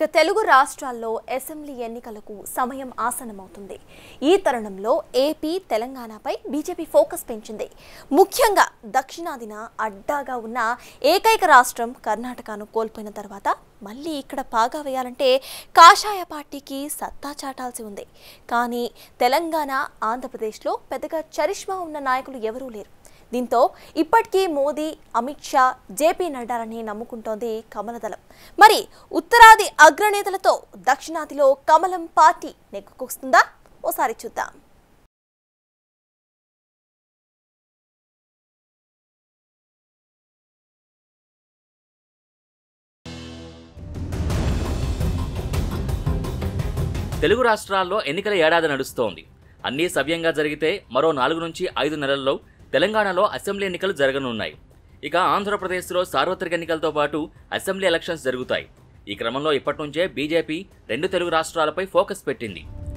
ఇక తెలుగు రాష్ట్రాల్లో అసెంబ్లీ ఎన్నికలకు సమయం ఆసన్నమవుతుంది ఈ తరుణంలో ఏపీ తెలంగాణపై బీజేపీ ఫోకస్ పెంచింది ముఖ్యంగా దక్షిణాదిన అడ్డాగా ఉన్న ఏకైక రాష్ట్రం కర్ణాటకను కోల్పోయిన తర్వాత మళ్ళీ ఇక్కడ పాగా వేయాలంటే కాషాయ పార్టీకి సత్తా చాటాల్సి ఉంది కానీ తెలంగాణ ఆంధ్రప్రదేశ్లో పెద్దగా చరిష్మా ఉన్న నాయకులు ఎవరూ లేరు దీంతో ఇప్పటికీ మోదీ అమిత్ షా జేపీ నడ్డాలని నమ్ముకుంటోంది కమలదళం మరి ఉత్తరాది అగ్రనేతలతో దక్షిణాదిలో కమలం పార్టీ నెగ్గుకొస్తుందా ఓసారి చూద్దాం తెలుగు రాష్ట్రాల్లో ఎన్నికల ఏడాది నడుస్తోంది అన్నీ సవ్యంగా జరిగితే మరో నాలుగు నుంచి ఐదు నెలల్లో తెలంగాణలో అసెంబ్లీ ఎన్నికలు జరగనున్నాయి ఇక ఆంధ్రప్రదేశ్లో సార్వత్రిక ఎన్నికలతో పాటు అసెంబ్లీ ఎలక్షన్స్ జరుగుతాయి ఈ క్రమంలో ఇప్పటి నుంచే బీజేపీ రెండు తెలుగు రాష్ట్రాలపై ఫోకస్ పెట్టింది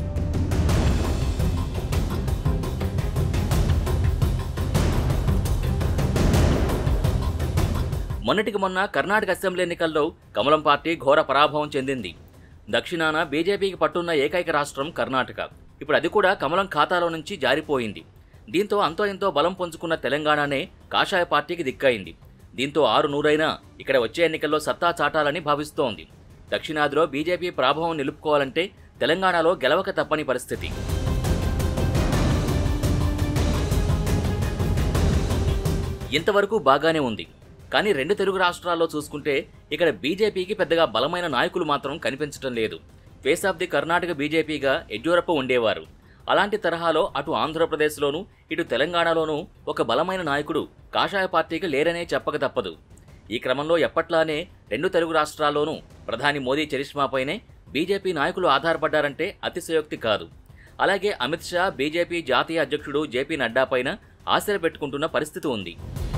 మొన్నటికి మొన్న కర్ణాటక అసెంబ్లీ ఎన్నికల్లో కమలం పార్టీ ఘోర పరాభవం చెందింది దక్షిణాన బీజేపీకి పట్టున్న ఏకైక రాష్ట్రం కర్ణాటక ఇప్పుడు అది కూడా కమలం ఖాతాలో నుంచి జారిపోయింది దీంతో అంతో ఎంతో బలం పుంజుకున్న తెలంగాణనే కాషాయ పార్టీకి దిక్కయింది దీంతో ఆరు నూరైనా ఇక్కడ వచ్చే ఎన్నికల్లో సత్తా చాటాలని భావిస్తోంది దక్షిణాదిలో బీజేపీ ప్రాభవం నిలుపుకోవాలంటే తెలంగాణలో గెలవక తప్పని పరిస్థితి ఇంతవరకు బాగానే ఉంది కానీ రెండు తెలుగు రాష్ట్రాల్లో చూసుకుంటే ఇక్కడ బీజేపీకి పెద్దగా బలమైన నాయకులు మాత్రం కనిపించటం లేదు ఫేస్ ఆఫ్ ది కర్ణాటక బీజేపీగా యడ్యూరప్ప ఉండేవారు అలాంటి తరహాలో అటు ఆంధ్రప్రదేశ్లోనూ ఇటు తెలంగాణలోనూ ఒక బలమైన నాయకుడు కాషాయ పార్టీకి లేరనే చెప్పక తప్పదు ఈ క్రమంలో ఎప్పట్లానే రెండు తెలుగు రాష్ట్రాల్లోనూ ప్రధాని మోదీ చరిష్మాపైనే బీజేపీ నాయకులు ఆధారపడ్డారంటే అతిశయోక్తి కాదు అలాగే అమిత్ షా బీజేపీ జాతీయ అధ్యక్షుడు జేపీ నడ్డా పైన ఆశలు పెట్టుకుంటున్న పరిస్థితి ఉంది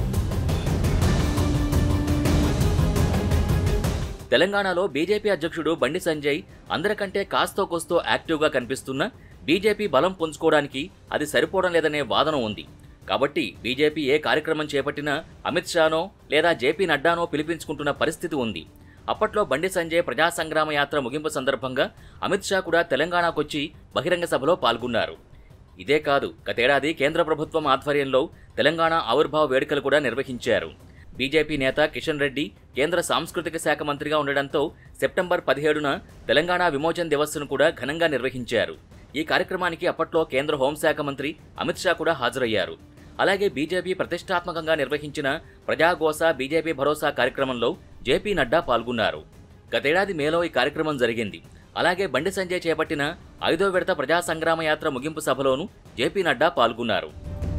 తెలంగాణలో బీజేపీ అధ్యక్షుడు బండి సంజయ్ అందరికంటే కాస్తో కోస్తో యాక్టివ్గా కనిపిస్తున్న బీజేపీ బలం పుంజుకోవడానికి అది సరిపోవడం లేదనే వాదన ఉంది కాబట్టి బీజేపీ ఏ కార్యక్రమం చేపట్టినా అమిత్ షానో లేదా జేపీ నడ్డానో పిలిపించుకుంటున్న పరిస్థితి ఉంది అప్పట్లో బండి సంజయ్ ప్రజా సంగ్రామ యాత్ర ముగింపు సందర్భంగా అమిత్ షా కూడా తెలంగాణకొచ్చి బహిరంగ సభలో పాల్గొన్నారు ఇదే కాదు గతేడాది కేంద్ర ప్రభుత్వం ఆధ్వర్యంలో తెలంగాణ ఆవిర్భావ వేడుకలు కూడా నిర్వహించారు బీజేపీ నేత కిషన్ రెడ్డి కేంద్ర సాంస్కృతిక శాఖ మంత్రిగా ఉండడంతో సెప్టెంబర్ పదిహేడున తెలంగాణ విమోచన్ దివస్సును కూడా ఘనంగా నిర్వహించారు ఈ కార్యక్రమానికి అప్పట్లో కేంద్ర హోంశాఖ మంత్రి అమిత్ షా కూడా హాజరయ్యారు అలాగే బీజేపీ ప్రతిష్టాత్మకంగా నిర్వహించిన ప్రజాగోస బీజేపీ భరోసా కార్యక్రమంలో జేపీ నడ్డా పాల్గొన్నారు గతేడాది మేలో ఈ కార్యక్రమం జరిగింది అలాగే బండి సంజయ్ చేపట్టిన ఐదో విడత ప్రజా సంగ్రామ యాత్ర ముగింపు సభలోనూ జేపీ నడ్డా పాల్గొన్నారు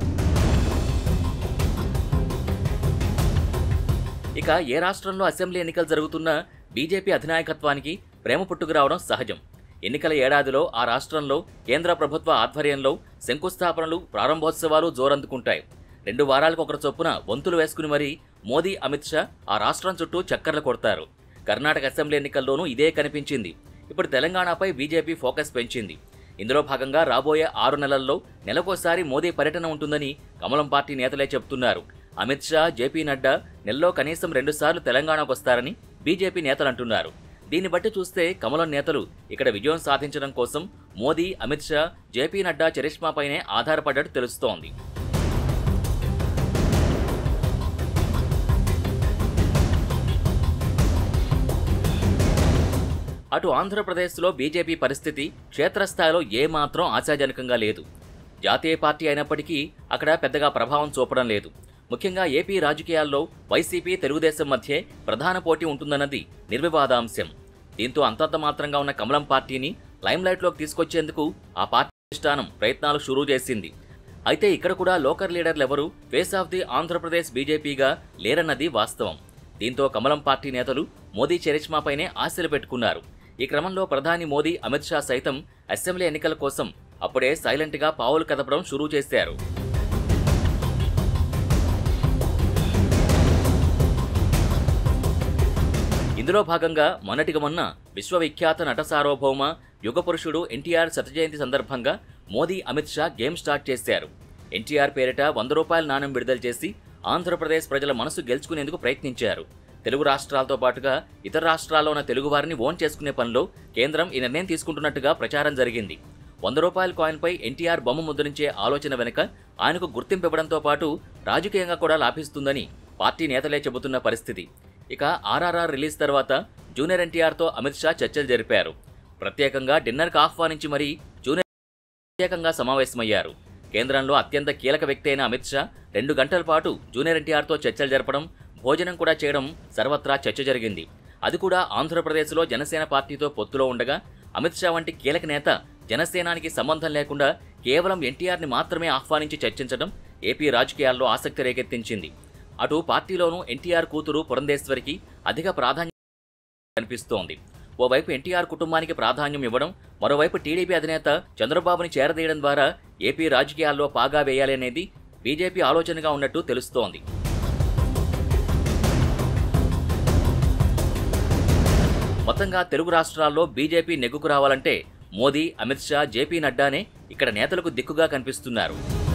ఇక ఏ రాష్ట్రంలో అసెంబ్లీ ఎన్నికలు జరుగుతున్నా బీజేపీ అధినాయకత్వానికి ప్రేమ పుట్టుకు రావడం సహజం ఎన్నికల ఏడాదిలో ఆ రాష్ట్రంలో కేంద్ర ప్రభుత్వ ఆధ్వర్యంలో శంకుస్థాపనలు ప్రారంభోత్సవాలు జోరందుకుంటాయి రెండు వారాలకు ఒకరు చొప్పున వంతులు వేసుకుని మరీ మోదీ అమిత్ షా ఆ రాష్ట్రం చుట్టూ చక్కర్లు కొడతారు కర్ణాటక అసెంబ్లీ ఎన్నికల్లోనూ ఇదే కనిపించింది ఇప్పుడు తెలంగాణపై బీజేపీ ఫోకస్ పెంచింది ఇందులో భాగంగా రాబోయే ఆరు నెలల్లో నెలకోసారి మోదీ పర్యటన ఉంటుందని కమలం పార్టీ నేతలే చెబుతున్నారు అమిత్ షా జేపీ నడ్డా నెలలో కనీసం రెండుసార్లు తెలంగాణకు వస్తారని బీజేపీ నేతలు అంటున్నారు దీన్ని బట్టి చూస్తే కమలం నేతలు ఇక్కడ విజయం సాధించడం కోసం మోదీ అమిత్ షా జేపీ నడ్డా చరిష్మాపైనే ఆధారపడ్డట్టు తెలుస్తోంది అటు ఆంధ్రప్రదేశ్లో బీజేపీ పరిస్థితి క్షేత్రస్థాయిలో ఏమాత్రం ఆశాజనకంగా లేదు జాతీయ పార్టీ అయినప్పటికీ అక్కడ పెద్దగా ప్రభావం చూపడం లేదు ముఖ్యంగా ఏపీ రాజకీయాల్లో వైసీపీ తెలుగుదేశం మధ్య ప్రధాన పోటీ ఉంటుందన్నది నిర్వివాదాంశం దీంతో అంతంత మాత్రంగా ఉన్న కమలం పార్టీని లైమ్లైట్లోకి తీసుకొచ్చేందుకు ఆ పార్టీ అధిష్టానం ప్రయత్నాలు షురూ చేసింది అయితే ఇక్కడ కూడా లోకల్ లీడర్లు ఎవరూ ఫేస్ ఆఫ్ ది ఆంధ్రప్రదేశ్ బీజేపీగా లేరన్నది వాస్తవం దీంతో కమలం పార్టీ నేతలు మోదీ చరిష్మాపైనే ఆశలు పెట్టుకున్నారు ఈ క్రమంలో ప్రధాని మోదీ అమిత్ షా సైతం అసెంబ్లీ ఎన్నికల కోసం అప్పుడే సైలెంట్గా పావులు కదపడం షురూ చేశారు ఇందులో భాగంగా మొన్నటికి మొన్న విశ్వవిఖ్యాత నట సార్వభౌమ యుగపురుషుడు ఎన్టీఆర్ శత జయంతి సందర్భంగా మోదీ అమిత్ షా గేమ్ స్టార్ట్ చేశారు ఎన్టీఆర్ పేరిట వంద రూపాయల నాణెం విడుదల చేసి ఆంధ్రప్రదేశ్ ప్రజల మనసు గెలుచుకునేందుకు ప్రయత్నించారు తెలుగు రాష్ట్రాలతో పాటుగా ఇతర రాష్ట్రాల్లో ఉన్న తెలుగు వారిని ఓన్ చేసుకునే పనిలో కేంద్రం ఈ నిర్ణయం తీసుకుంటున్నట్టుగా ప్రచారం జరిగింది వంద రూపాయల కాయిన్పై ఎన్టీఆర్ బొమ్మ ముద్రించే ఆలోచన వెనుక ఆయనకు గుర్తింపు ఇవ్వడంతో పాటు రాజకీయంగా కూడా లాభిస్తుందని పార్టీ నేతలే చెబుతున్న పరిస్థితి ఇక ఆర్ఆర్ఆర్ రిలీజ్ తర్వాత జూనియర్ ఎన్టీఆర్తో అమిత్ షా చర్చలు జరిపారు ప్రత్యేకంగా డిన్నర్కి ఆహ్వానించి మరీ జూనియర్ ప్రత్యేకంగా సమావేశమయ్యారు కేంద్రంలో అత్యంత కీలక వ్యక్తి అయిన అమిత్ షా రెండు గంటల పాటు జూనియర్ ఎన్టీఆర్తో చర్చలు జరపడం భోజనం కూడా చేయడం సర్వత్రా చర్చ జరిగింది అది కూడా ఆంధ్రప్రదేశ్లో జనసేన పార్టీతో పొత్తులో ఉండగా అమిత్ షా వంటి కీలక నేత జనసేనానికి సంబంధం లేకుండా కేవలం ఎన్టీఆర్ని మాత్రమే ఆహ్వానించి చర్చించడం ఏపీ రాజకీయాల్లో ఆసక్తి రేకెత్తించింది అటు పార్టీలోనూ ఎన్టీఆర్ కూతురు పురంధేశ్వరికి అధిక ప్రాధాన్యం కనిపిస్తోంది ఓవైపు ఎన్టీఆర్ కుటుంబానికి ప్రాధాన్యం ఇవ్వడం మరోవైపు టీడీపీ అధినేత చంద్రబాబుని చేరదీయడం ద్వారా ఏపీ రాజకీయాల్లో పాగా వేయాలి అనేది బీజేపీ ఆలోచనగా ఉన్నట్టు తెలుస్తోంది మొత్తంగా తెలుగు రాష్ట్రాల్లో బీజేపీ నెగ్గుకు రావాలంటే మోదీ అమిత్ షా జేపీ నడ్డానే ఇక్కడ నేతలకు దిక్కుగా కనిపిస్తున్నారు